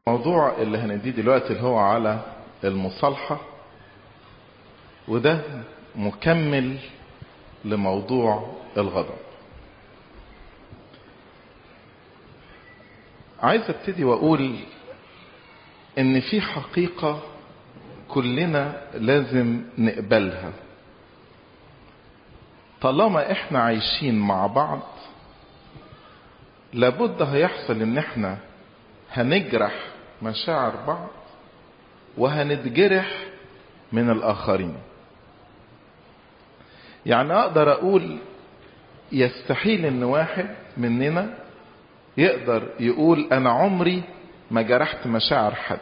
الموضوع اللي هنديه دلوقتي اللي هو على المصالحة وده مكمل لموضوع الغضب عايز ابتدي واقول ان في حقيقة كلنا لازم نقبلها طالما احنا عايشين مع بعض لابد هيحصل ان احنا هنجرح مشاعر بعض وهنتجرح من الاخرين يعني اقدر اقول يستحيل ان واحد مننا يقدر يقول انا عمري ما جرحت مشاعر حد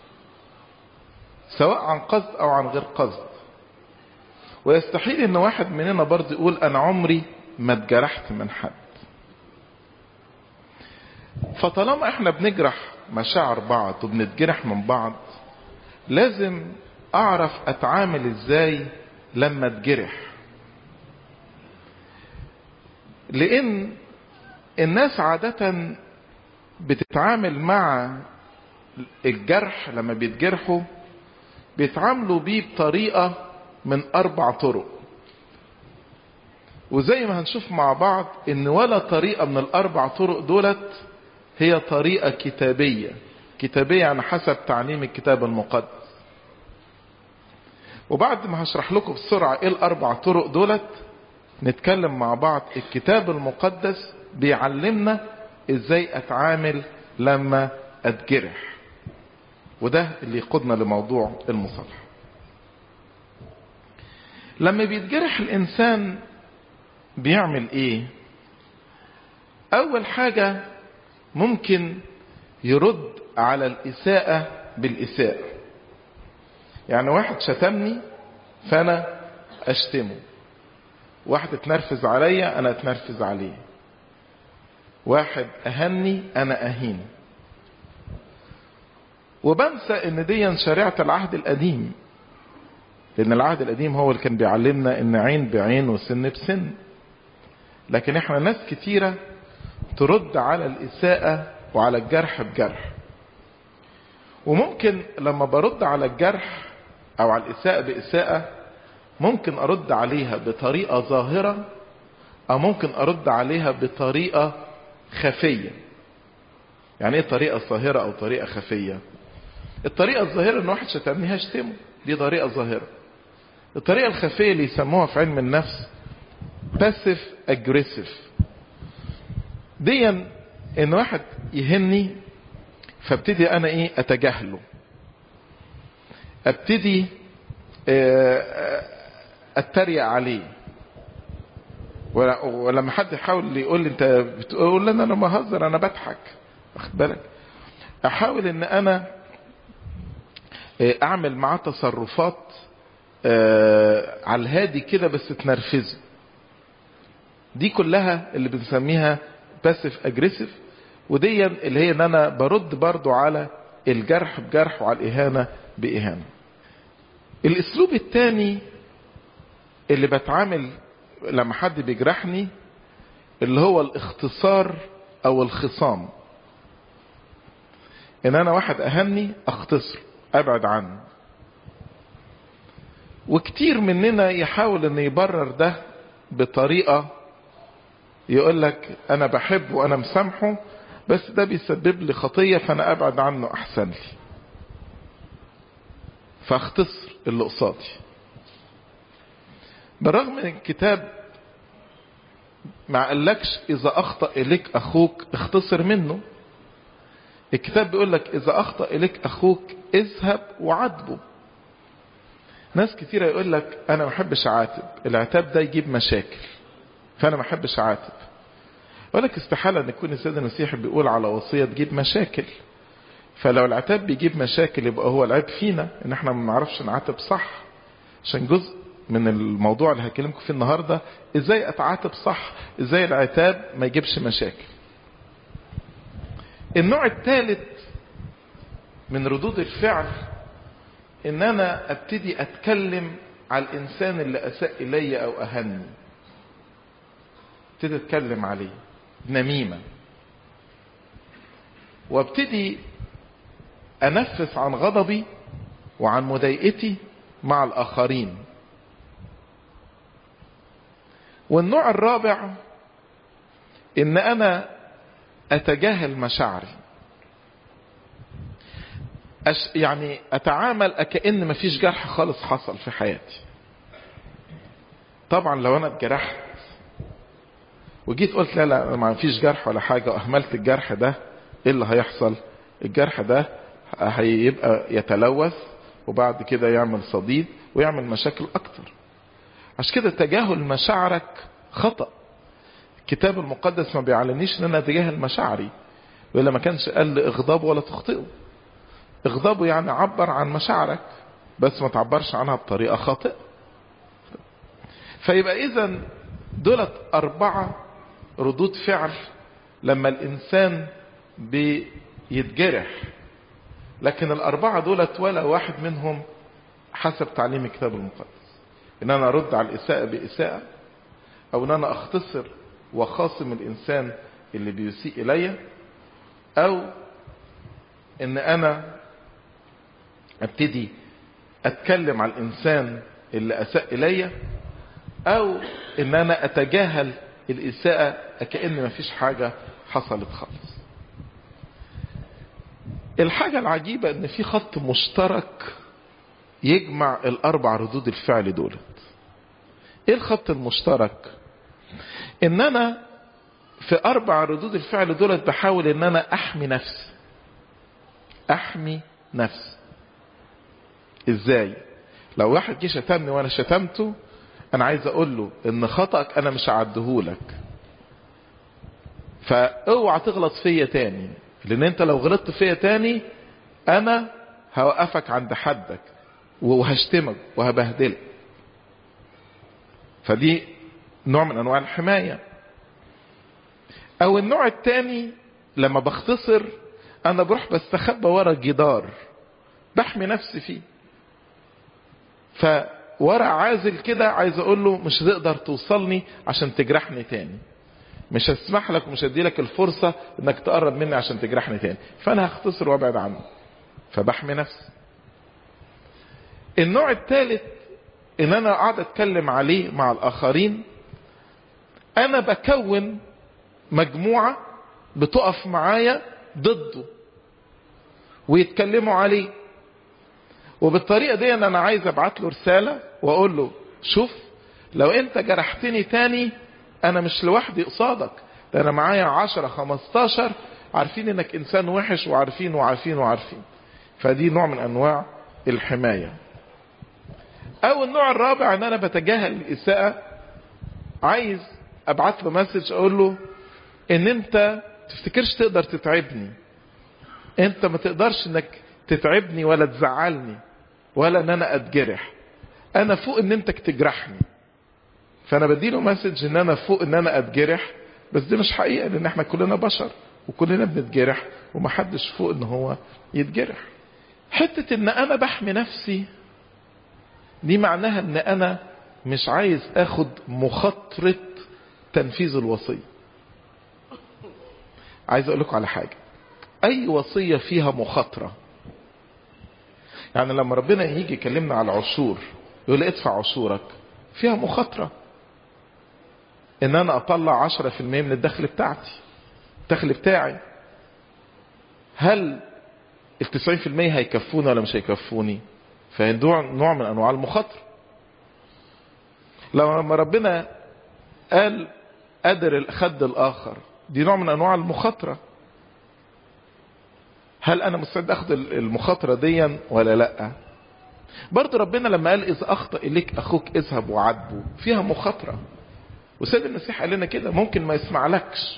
سواء عن قصد او عن غير قصد ويستحيل ان واحد مننا برضه يقول انا عمري ما اتجرحت من حد فطالما احنا بنجرح مشاعر بعض وبنتجرح من بعض لازم اعرف اتعامل ازاي لما اتجرح لان الناس عادة بتتعامل مع الجرح لما بيتجرحوا بيتعاملوا بيه بطريقة من اربع طرق وزي ما هنشوف مع بعض ان ولا طريقة من الاربع طرق دولت هي طريقة كتابية كتابية يعني حسب تعليم الكتاب المقدس وبعد ما هشرح لكم بسرعة ايه الاربع طرق دولت نتكلم مع بعض الكتاب المقدس بيعلمنا ازاي اتعامل لما اتجرح وده اللي يقودنا لموضوع المصالحة لما بيتجرح الانسان بيعمل ايه اول حاجة ممكن يرد على الاساءة بالاساءة يعني واحد شتمني فانا اشتمه واحد اتنرفز عليا انا اتنرفز عليه واحد اهني انا اهين وبنسى ان دي شريعة العهد القديم لان العهد القديم هو اللي كان بيعلمنا ان عين بعين وسن بسن لكن احنا ناس كتيرة ترد على الاساءة وعلى الجرح بجرح وممكن لما برد على الجرح او على الاساءة باساءة ممكن ارد عليها بطريقة ظاهرة او ممكن ارد عليها بطريقة خفية يعني ايه طريقة ظاهرة او طريقة خفية الطريقة الظاهرة ان واحد شتمني هشتمه دي طريقة ظاهرة الطريقة الخفية اللي يسموها في علم النفس باسيف اجريسيف دي ان واحد يهني فابتدي انا ايه اتجاهله ابتدي اتريق عليه ولما حد يحاول يقول لي انت بتقول لي انا بهزر انا بضحك واخد بالك احاول ان انا اعمل معاه تصرفات على الهادي كده بس تنرفزه دي كلها اللي بنسميها باسيف اجريسيف ودي اللي هي ان انا برد برضو على الجرح بجرح وعلى الاهانة باهانة الاسلوب الثاني اللي بتعامل لما حد بيجرحني اللي هو الاختصار او الخصام ان انا واحد اهني اختصر ابعد عنه وكتير مننا يحاول ان يبرر ده بطريقة يقول لك انا بحبه وانا مسامحه بس ده بيسبب لي خطية فانا ابعد عنه احسن لي فاختصر اللي قصادي بالرغم من الكتاب ما قالكش اذا اخطأ اليك اخوك اختصر منه الكتاب بيقول لك اذا اخطأ اليك اخوك اذهب وعاتبه ناس كتيرة يقول لك انا ما احبش اعاتب العتاب ده يجيب مشاكل فانا ما احبش اعاتب يقول لك استحالة ان يكون السيد المسيح بيقول على وصية تجيب مشاكل فلو العتاب بيجيب مشاكل يبقى هو العيب فينا ان احنا ما نعرفش نعاتب صح عشان جزء من الموضوع اللي هكلمكم فيه النهاردة ازاي اتعاتب صح ازاي العتاب ما يجيبش مشاكل النوع الثالث من ردود الفعل ان انا ابتدي اتكلم على الانسان اللي اساء الي او اهني ابتدي اتكلم عليه نميمة وابتدي انفس عن غضبي وعن مضايقتي مع الاخرين والنوع الرابع ان انا اتجاهل مشاعري أش يعني اتعامل كأن مفيش جرح خالص حصل في حياتي طبعا لو انا اتجرحت وجيت قلت لا لا ما فيش جرح ولا حاجة واهملت الجرح ده ايه اللي هيحصل الجرح ده هيبقى يتلوث وبعد كده يعمل صديد ويعمل مشاكل اكتر عشان كده تجاهل مشاعرك خطأ الكتاب المقدس ما بيعلمنيش ان انا اتجاهل مشاعري والا ما كانش قال لي اغضبه ولا تخطئه اغضبه يعني عبر عن مشاعرك بس ما تعبرش عنها بطريقة خاطئة فيبقى اذا دولت اربعة ردود فعل لما الانسان بيتجرح لكن الاربعة دولت ولا واحد منهم حسب تعليم الكتاب المقدس ان انا ارد على الاساءة باساءة او ان انا اختصر وخاصم الانسان اللي بيسيء الي او ان انا ابتدي اتكلم على الانسان اللي اساء الي او ان انا اتجاهل الاساءة كأن مفيش حاجة حصلت خالص الحاجة العجيبة ان في خط مشترك يجمع الاربع ردود الفعل دولت ايه الخط المشترك ان انا في اربع ردود الفعل دولت بحاول ان انا احمي نفسي احمي نفسي ازاي لو واحد جه شتمني وانا شتمته انا عايز اقول له ان خطأك انا مش هعديهولك فاوعى تغلط فيا تاني لان انت لو غلطت فيا تاني انا هوقفك عند حدك وهشتمك وهبهدلك فدي نوع من انواع الحماية او النوع التاني لما بختصر انا بروح بستخبى ورا جدار بحمي نفسي فيه فورا عازل كده عايز اقول له مش هتقدر توصلني عشان تجرحني تاني مش هسمح لك ومش هدي لك الفرصة انك تقرب مني عشان تجرحني تاني فانا هختصر وابعد عنه فبحمي نفسي النوع الثالث ان انا اقعد اتكلم عليه مع الاخرين انا بكون مجموعة بتقف معايا ضده ويتكلموا عليه وبالطريقة دي انا عايز ابعت له رسالة واقول له شوف لو انت جرحتني تاني انا مش لوحدي قصادك ده انا معايا عشرة خمستاشر عارفين انك انسان وحش وعارفين وعارفين وعارفين فدي نوع من انواع الحماية او النوع الرابع ان انا بتجاهل الاساءة عايز ابعت له مسج اقول له ان انت تفتكرش تقدر تتعبني انت ما تقدرش انك تتعبني ولا تزعلني ولا ان انا اتجرح انا فوق ان انت تجرحني فانا بديله مسج ان انا فوق ان انا اتجرح بس دي مش حقيقة لان احنا كلنا بشر وكلنا بنتجرح ومحدش فوق ان هو يتجرح حتة ان انا بحمي نفسي دي معناها ان انا مش عايز اخد مخاطرة تنفيذ الوصية عايز اقول لكم على حاجة اي وصية فيها مخاطرة يعني لما ربنا يجي يكلمنا على العشور يقول لي ادفع عشورك فيها مخاطرة ان انا اطلع عشرة في المية من الدخل بتاعتي الدخل بتاعي هل التسعين في المية هيكفوني ولا مش هيكفوني فنوع نوع من انواع المخاطرة لما ربنا قال قدر الخد الاخر دي نوع من انواع المخاطرة هل انا مستعد اخد المخاطرة ديا ولا لا برضو ربنا لما قال اذا اخطأ اليك اخوك اذهب وعاتبه فيها مخاطرة وسيد المسيح قال لنا كده ممكن ما يسمعلكش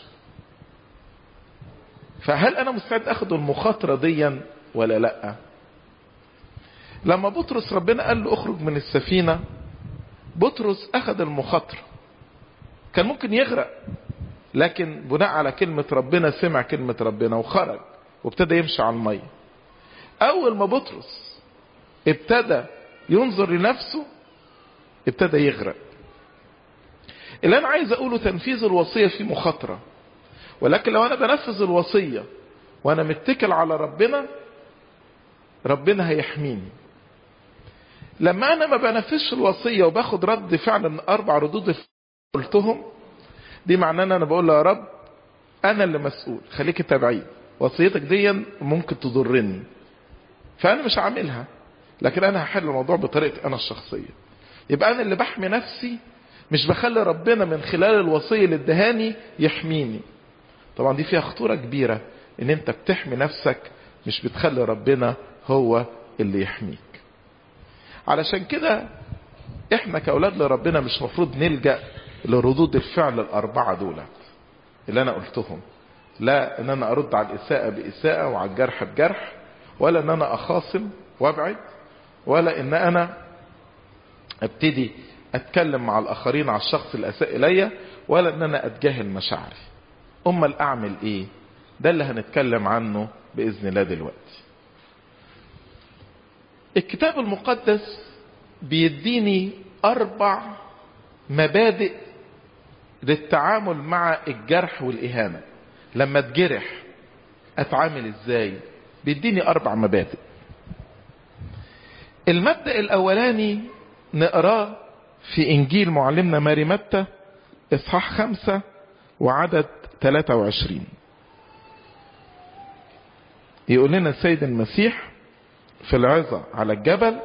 فهل انا مستعد اخد المخاطرة ديا ولا لا لما بطرس ربنا قال له اخرج من السفينة بطرس اخد المخاطرة كان ممكن يغرق لكن بناء على كلمة ربنا سمع كلمة ربنا وخرج وابتدى يمشي على المية اول ما بطرس ابتدى ينظر لنفسه ابتدى يغرق اللي انا عايز اقوله تنفيذ الوصية في مخاطرة ولكن لو انا بنفذ الوصية وانا متكل على ربنا ربنا هيحميني لما انا ما بنفذش الوصية وباخد رد فعل اربع ردود قلتهم دي معناه ان انا بقول له يا رب انا اللي مسؤول خليك تابعين وصيتك دي ممكن تضرني فانا مش هعملها لكن انا هحل الموضوع بطريقتي انا الشخصية يبقى انا اللي بحمي نفسي مش بخلي ربنا من خلال الوصية اللي ادهاني يحميني طبعا دي فيها خطورة كبيرة ان انت بتحمي نفسك مش بتخلي ربنا هو اللي يحميك علشان كده احنا كاولاد لربنا مش مفروض نلجأ لردود الفعل الاربعة دولت اللي انا قلتهم لا ان انا ارد على الاساءة باساءة وعلى الجرح بجرح ولا ان انا اخاصم وابعد ولا ان انا ابتدي اتكلم مع الاخرين على الشخص اللي اساء الي ولا ان انا اتجاهل مشاعري امال اعمل ايه ده اللي هنتكلم عنه باذن الله دلوقتي الكتاب المقدس بيديني اربع مبادئ للتعامل مع الجرح والاهانه لما اتجرح اتعامل ازاي بيديني اربع مبادئ المبدأ الاولاني نقراه في انجيل معلمنا ماري متى اصحاح خمسة وعدد 23 يقول لنا السيد المسيح في العظة على الجبل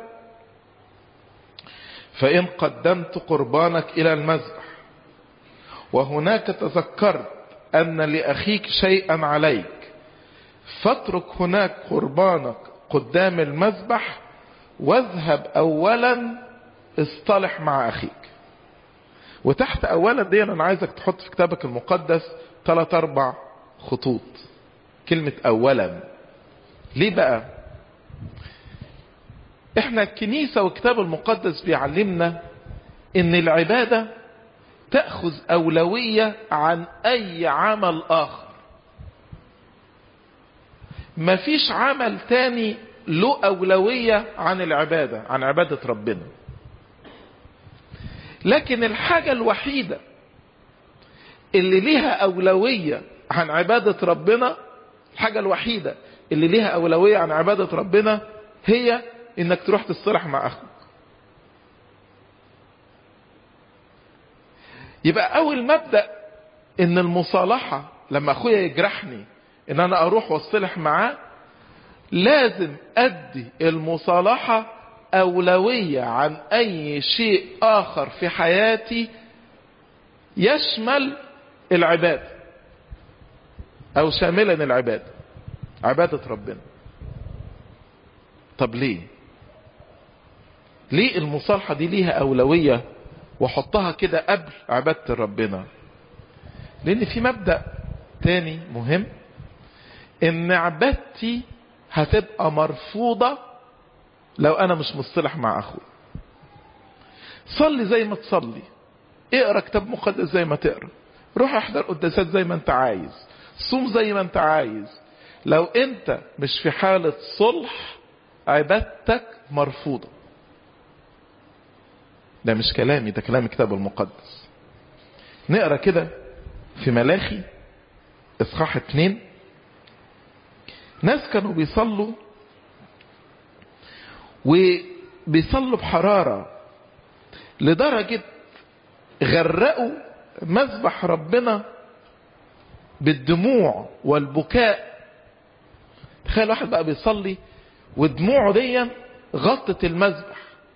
فإن قدمت قربانك إلى المذبح وهناك تذكرت أن لأخيك شيئا عليك فاترك هناك قربانك قدام المذبح واذهب أولا اصطلح مع أخيك وتحت أولا دي أنا عايزك تحط في كتابك المقدس ثلاث أربع خطوط كلمة أولا ليه بقى احنا الكنيسة والكتاب المقدس بيعلمنا ان العبادة تأخذ أولوية عن أي عمل آخر مفيش عمل تاني له أولوية عن العبادة عن عبادة ربنا لكن الحاجة الوحيدة اللي ليها أولوية عن عبادة ربنا الحاجة الوحيدة اللي ليها أولوية عن عبادة ربنا هي انك تروح تصطلح مع اخوك يبقى اول مبدأ ان المصالحة لما اخويا يجرحني ان انا اروح واصطلح معاه لازم ادي المصالحة اولوية عن اي شيء اخر في حياتي يشمل العبادة او شاملا العبادة عبادة ربنا طب ليه ليه المصالحة دي ليها أولوية وحطها كده قبل عبادة ربنا لأن في مبدأ تاني مهم إن عبادتي هتبقى مرفوضة لو أنا مش مصطلح مع أخوي صلي زي ما تصلي اقرا كتاب مقدس زي ما تقرا روح احضر قداسات زي ما انت عايز صوم زي ما انت عايز لو انت مش في حالة صلح عبادتك مرفوضة ده مش كلامي ده كلام الكتاب المقدس نقرا كده في ملاخي اصحاح اتنين ناس كانوا بيصلوا وبيصلوا بحرارة لدرجة غرقوا مذبح ربنا بالدموع والبكاء تخيل واحد بقى بيصلي ودموعه دي غطت المذبح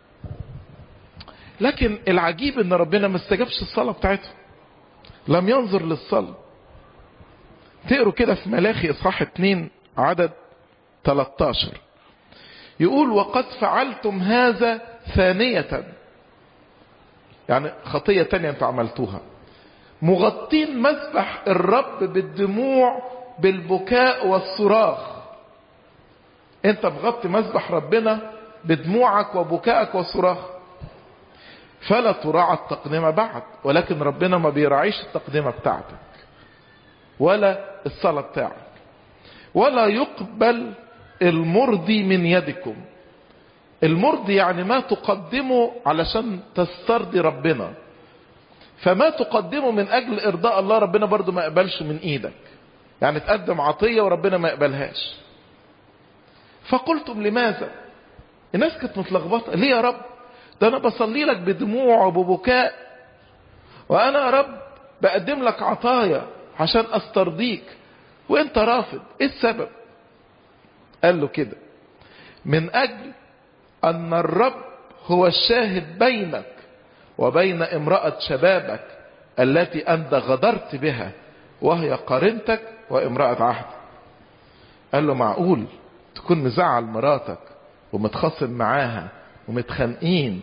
لكن العجيب ان ربنا ما استجابش الصلاة بتاعتهم لم ينظر للصلاة تقروا كده في ملاخي اصحاح 2 عدد 13 يقول وقد فعلتم هذا ثانية يعني خطية تانية انتوا عملتوها مغطين مذبح الرب بالدموع بالبكاء والصراخ انت مغطي مذبح ربنا بدموعك وبكائك وصراخ فلا تراعى التقدمة بعد ولكن ربنا ما بيراعيش التقدمة بتاعتك ولا الصلاة بتاعك ولا يقبل المرضي من يدكم المرضي يعني ما تقدمه علشان تسترضي ربنا فما تقدمه من اجل ارضاء الله ربنا برضو ما يقبلش من ايدك يعني تقدم عطية وربنا ما يقبلهاش فقلتم لماذا الناس كانت متلخبطة ليه يا رب ده انا بصلي لك بدموع وببكاء وانا يا رب بقدم لك عطايا عشان استرضيك وانت رافض ايه السبب قال له كده من اجل ان الرب هو الشاهد بينك وبين امرأة شبابك التي انت غدرت بها وهي قرنتك وامرأة عهد قال له معقول تكون مزعل مراتك ومتخاصم معاها ومتخانقين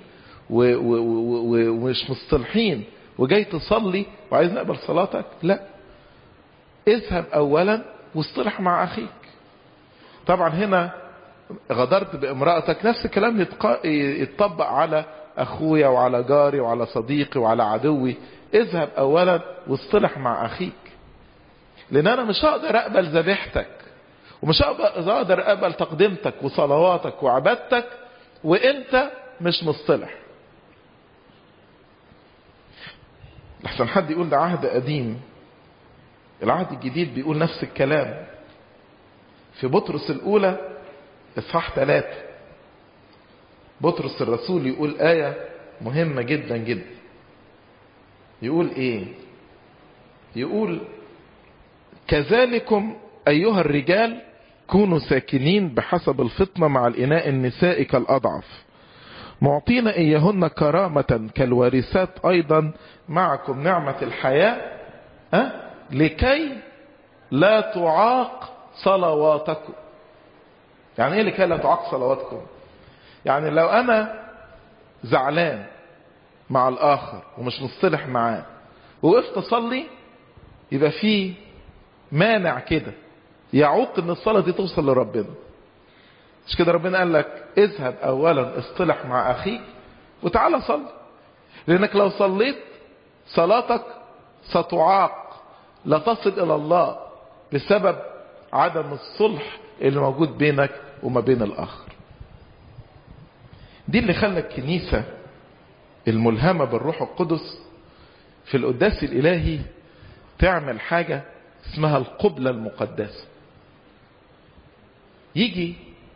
ومش مصطلحين وجاي تصلي وعايز نقبل صلاتك لا اذهب اولا واصطلح مع اخيك طبعا هنا غدرت بامرأتك نفس الكلام يتطبق على اخويا وعلى جاري وعلى صديقي وعلى عدوي اذهب اولا واصطلح مع اخيك لان انا مش هقدر اقبل ذبيحتك ومش هقدر اقبل تقدمتك وصلواتك وعبادتك وانت مش مصطلح لحسن حد يقول ده عهد قديم العهد الجديد بيقول نفس الكلام في بطرس الاولى اصحاح ثلاثة بطرس الرسول يقول آية مهمة جدا جدا يقول ايه يقول كذلكم ايها الرجال كونوا ساكنين بحسب الفطنة مع الإناء النساء كالأضعف معطين إياهن كرامة كالوارثات أيضا معكم نعمة الحياة أه؟ لكي لا تعاق صلواتكم يعني ايه لكي لا تعاق صلواتكم يعني لو انا زعلان مع الاخر ومش مصطلح معاه وقفت اصلي يبقى في مانع كده يعوق ان الصلاة دي توصل لربنا مش كده ربنا قال لك اذهب اولا اصطلح مع اخيك وتعالى صلي لانك لو صليت صلاتك ستعاق لا تصل الى الله بسبب عدم الصلح اللي موجود بينك وما بين الاخر دي اللي خلى الكنيسة الملهمة بالروح القدس في القداس الالهي تعمل حاجة اسمها القبلة المقدسة يجي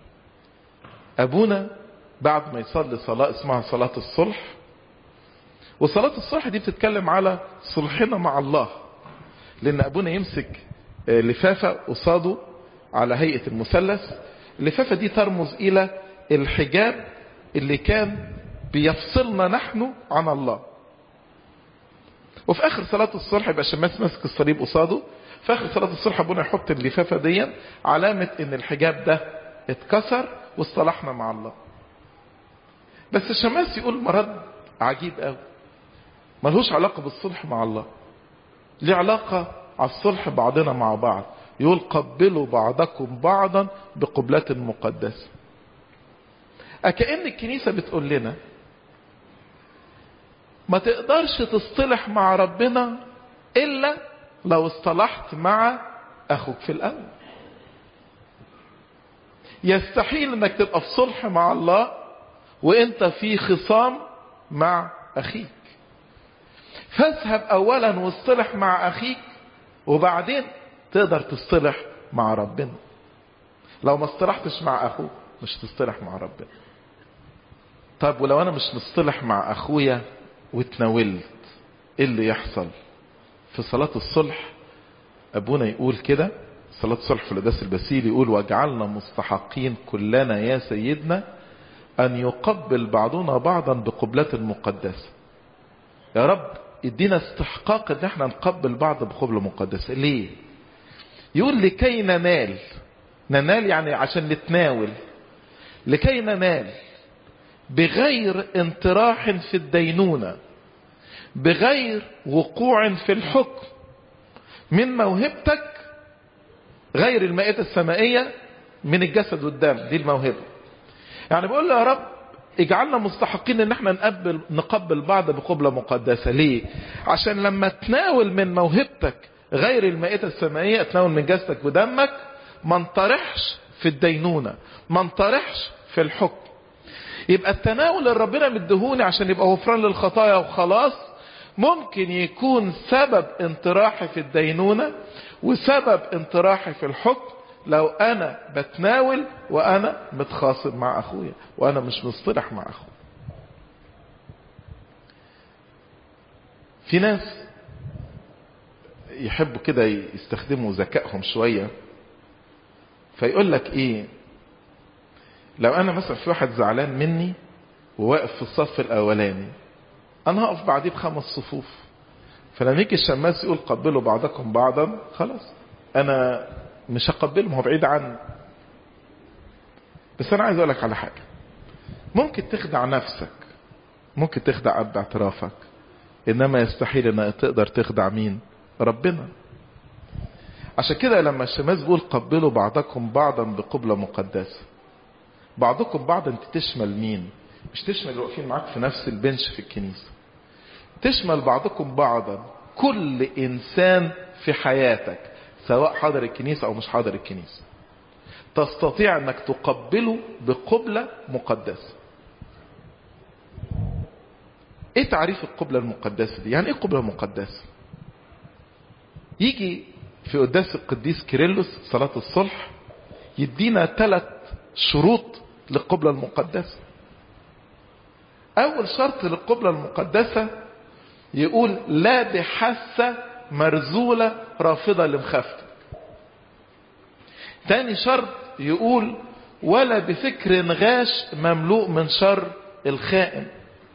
ابونا بعد ما يصلي صلاة اسمها صلاة الصلح وصلاة الصلح دي بتتكلم على صلحنا مع الله لان ابونا يمسك لفافة قصاده على هيئة المثلث اللفافة دي ترمز الى الحجاب اللي كان بيفصلنا نحن عن الله وفي اخر صلاة الصلح يبقى الشماس ماسك الصليب قصاده في اخر صلاة الصلح ابونا يحط اللفافة دي علامة ان الحجاب ده اتكسر واصطلحنا مع الله بس الشماس يقول مرض عجيب قوي ملهوش علاقة بالصلح مع الله ليه علاقة على الصلح بعضنا مع بعض يقول قبلوا بعضكم بعضا بقبلة مقدسة أكأن الكنيسة بتقول لنا ما تقدرش تصطلح مع ربنا إلا لو اصطلحت مع أخوك في الأول يستحيل انك تبقى في صلح مع الله وانت في خصام مع اخيك فاذهب اولا واصطلح مع اخيك وبعدين تقدر تصطلح مع ربنا لو ما اصطلحتش مع اخوك مش تصطلح مع ربنا طيب ولو انا مش مصطلح مع اخويا واتناولت ايه اللي يحصل في صلاة الصلح ابونا يقول كده صلاة الصلح في القداس البسيل يقول واجعلنا مستحقين كلنا يا سيدنا ان يقبل بعضنا بعضا بقبلة مقدسة يا رب ادينا استحقاق ان احنا نقبل بعض بقبلة مقدسة ليه يقول لكي ننال ننال يعني عشان نتناول لكي ننال بغير انطراح في الدينونة بغير وقوع في الحكم من موهبتك غير المائدة السمائية من الجسد والدم دي الموهبة يعني بقول له يا رب اجعلنا مستحقين ان احنا نقبل, نقبل بعض بقبلة مقدسة ليه عشان لما تناول من موهبتك غير المائدة السمائية تناول من جسدك ودمك ما انطرحش في الدينونة ما انطرحش في الحكم يبقى التناول اللي ربنا مدهوني عشان يبقى غفران للخطايا وخلاص ممكن يكون سبب انطراحي في الدينونة وسبب انطراحي في الحكم لو انا بتناول وانا متخاصم مع اخويا وانا مش مصطلح مع اخويا في ناس يحبوا كده يستخدموا ذكائهم شوية فيقول لك ايه لو انا مثلا في واحد زعلان مني وواقف في الصف الاولاني انا هقف بعديه بخمس صفوف فلما يجي الشماس يقول قبلوا بعضكم بعضا خلاص انا مش هقبلهم هو بعيد عني بس انا عايز اقول لك على حاجه ممكن تخدع نفسك ممكن تخدع اب اعترافك انما يستحيل انك تقدر تخدع مين ربنا عشان كده لما الشماس بيقول قبلوا بعضكم بعضا بقبلة مقدسة بعضكم بعضا انت تشمل مين مش تشمل اللي واقفين معاك في نفس البنش في الكنيسة تشمل بعضكم بعضا كل انسان في حياتك سواء حاضر الكنيسة او مش حاضر الكنيسة تستطيع انك تقبله بقبلة مقدسة ايه تعريف القبلة المقدسة دي يعني ايه قبلة مقدسة يجي في قداس القديس كيرلس صلاة الصلح يدينا ثلاث شروط للقبلة المقدسة اول شرط للقبلة المقدسة يقول لا بحاسة مرزولة رافضة لمخافتك تاني شرط يقول ولا بفكر غاش مملوء من شر الخائن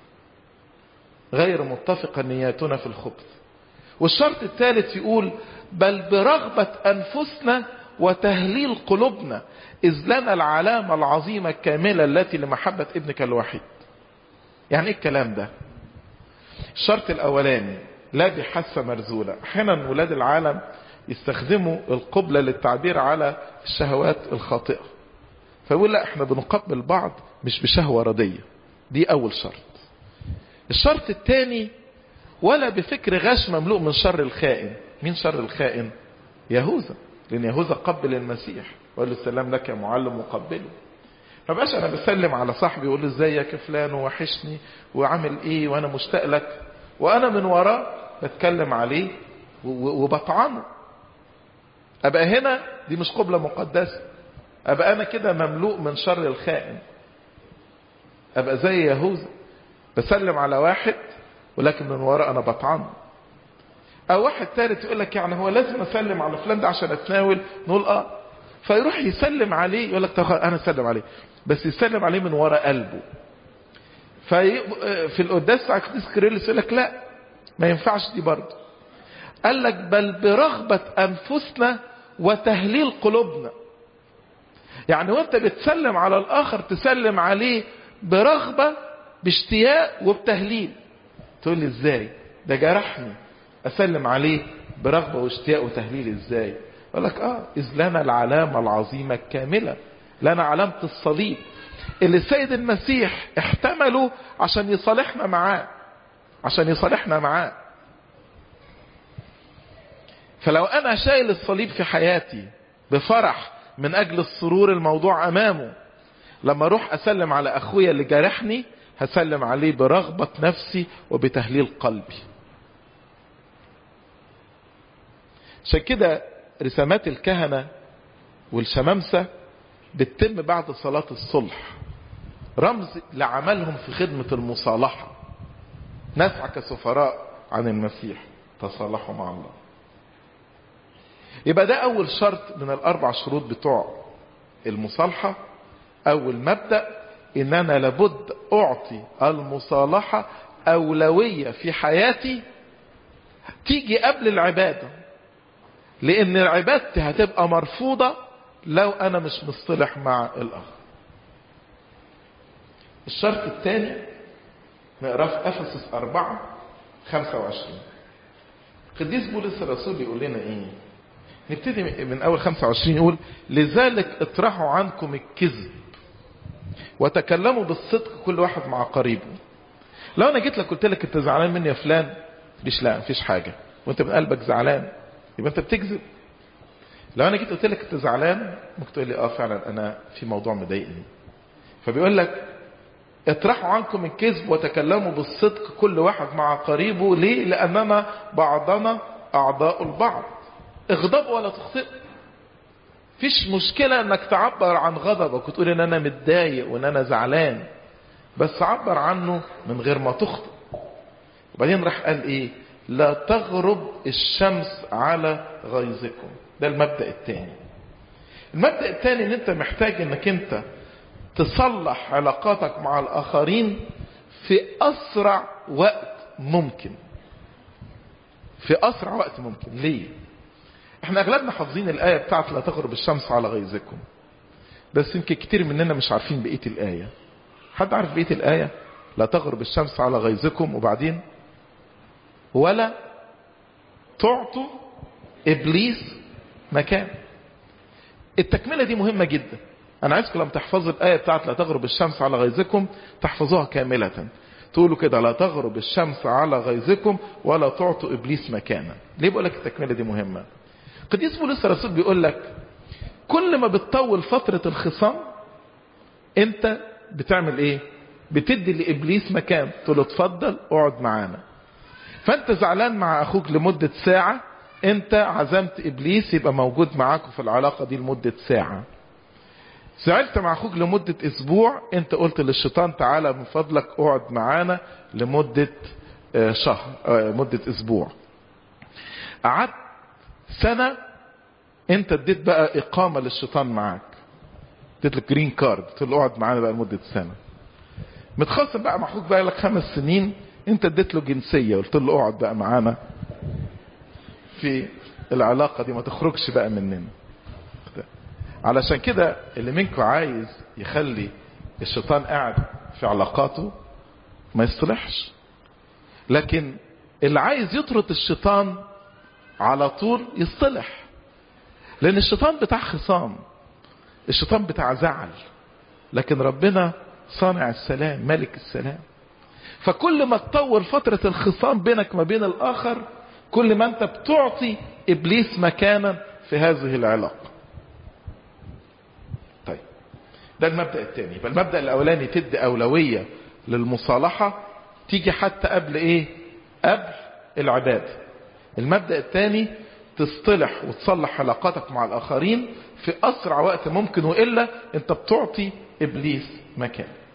غير متفقة نياتنا في الخبث والشرط الثالث يقول بل برغبة أنفسنا وتهليل قلوبنا إذ لنا العلامة العظيمة الكاملة التي لمحبة ابنك الوحيد يعني ايه الكلام ده الشرط الأولاني لا بحاسة مرزولة أحيانا ولاد العالم يستخدموا القبلة للتعبير على الشهوات الخاطئة فيقول لا احنا بنقبل بعض مش بشهوة ردية دي أول شرط الشرط الثاني ولا بفكر غش مملوء من شر الخائن مين شر الخائن يهوذا لان يهوذا قبل المسيح وقال له السلام لك يا معلم وقبله ما بقاش انا بسلم على صاحبي يقول له ازيك يا فلان وحشني وعامل ايه وانا مشتاق لك وانا من وراه بتكلم عليه وبطعنه ابقى هنا دي مش قبلة مقدسة ابقى انا كده مملوء من شر الخائن ابقى زي يهوذا بسلم على واحد ولكن من وراء انا بطعنه او واحد ثالث يقول لك يعني هو لازم اسلم على فلان ده عشان اتناول نقول اه فيروح يسلم عليه يقول لك انا اسلم عليه بس يسلم عليه من وراء قلبه في في القداس بتاع القديس كيرلس يقول لك لا ما ينفعش دي برضه قال لك بل برغبة انفسنا وتهليل قلوبنا يعني وانت بتسلم على الاخر تسلم عليه برغبة باشتياق وبتهليل تقول لي ازاي ده جرحني اسلم عليه برغبة واشتياق وتهليل ازاي اقول لك اه اذ لنا العلامة العظيمة الكاملة لنا علامة الصليب اللي السيد المسيح احتمله عشان يصالحنا معاه عشان يصالحنا معاه فلو انا شايل الصليب في حياتي بفرح من اجل السرور الموضوع امامه لما اروح اسلم على اخويا اللي جارحني هسلم عليه برغبة نفسي وبتهليل قلبي عشان كده رسامات الكهنة والشمامسة بتتم بعد صلاة الصلح رمز لعملهم في خدمة المصالحة نسعى كسفراء عن المسيح تصالحوا مع الله يبقى ده أول شرط من الأربع شروط بتوع المصالحة أول مبدأ إن أنا لابد أعطي المصالحة أولوية في حياتي تيجي قبل العبادة لأن عبادتي هتبقى مرفوضة لو أنا مش مصطلح مع الآخر الشرط الثاني نقراه في افسس 4 25 قديس بولس الرسول يقول لنا ايه نبتدي من اول 25 يقول لذلك اطرحوا عنكم الكذب وتكلموا بالصدق كل واحد مع قريبه لو انا جيت لك قلت لك انت زعلان مني يا فلان ليش لا مفيش حاجه وانت من قلبك زعلان يبقى انت بتكذب لو انا جيت قلت لك انت زعلان ممكن تقول لي اه فعلا انا في موضوع مضايقني فبيقول لك اطرحوا عنكم الكذب وتكلموا بالصدق كل واحد مع قريبه ليه لاننا بعضنا اعضاء البعض اغضبوا ولا تخطئوا فيش مشكلة انك تعبر عن غضبك وتقول ان انا متضايق وان انا زعلان بس عبر عنه من غير ما تخطئ وبعدين راح قال ايه لا تغرب الشمس على غيظكم ده المبدأ الثاني المبدأ الثاني ان انت محتاج انك انت تصلح علاقاتك مع الاخرين في اسرع وقت ممكن في اسرع وقت ممكن ليه احنا اغلبنا حافظين الايه بتاعت لا تغرب الشمس على غيظكم بس يمكن كتير مننا مش عارفين بقيه الايه حد عارف بقيه الايه لا تغرب الشمس على غيظكم وبعدين ولا تعطوا ابليس مكان التكمله دي مهمه جدا انا عايزكم لما تحفظوا الايه بتاعت لا تغرب الشمس على غيظكم تحفظوها كامله تقولوا كده لا تغرب الشمس على غيظكم ولا تعطوا ابليس مكانا ليه بقول لك التكمله دي مهمه قديس بولس الرسول بيقول لك كل ما بتطول فتره الخصام انت بتعمل ايه بتدي لابليس مكان تقول له اتفضل اقعد معانا فانت زعلان مع اخوك لمده ساعه انت عزمت ابليس يبقى موجود معاكم في العلاقه دي لمده ساعه زعلت مع اخوك لمدة اسبوع انت قلت للشيطان تعالى من فضلك اقعد معانا لمدة شهر مدة اسبوع قعدت سنة انت اديت بقى اقامة للشيطان معاك اديت لك جرين كارد قلت له اقعد معانا بقى لمدة سنة متخاصم بقى مع اخوك بقى لك خمس سنين انت اديت له جنسية قلت له اقعد بقى معانا في العلاقة دي ما تخرجش بقى مننا علشان كده اللي منكم عايز يخلي الشيطان قاعد في علاقاته ما يصلحش لكن اللي عايز يطرد الشيطان على طول يصطلح لان الشيطان بتاع خصام الشيطان بتاع زعل لكن ربنا صانع السلام ملك السلام فكل ما تطول فترة الخصام بينك ما بين الاخر كل ما انت بتعطي ابليس مكانا في هذه العلاقة طيب ده المبدأ الثاني يبقى المبدأ الاولاني تدي اولوية للمصالحة تيجي حتى قبل ايه قبل العبادة المبدأ الثاني تصطلح وتصلح علاقاتك مع الاخرين في اسرع وقت ممكن والا انت بتعطي ابليس مكان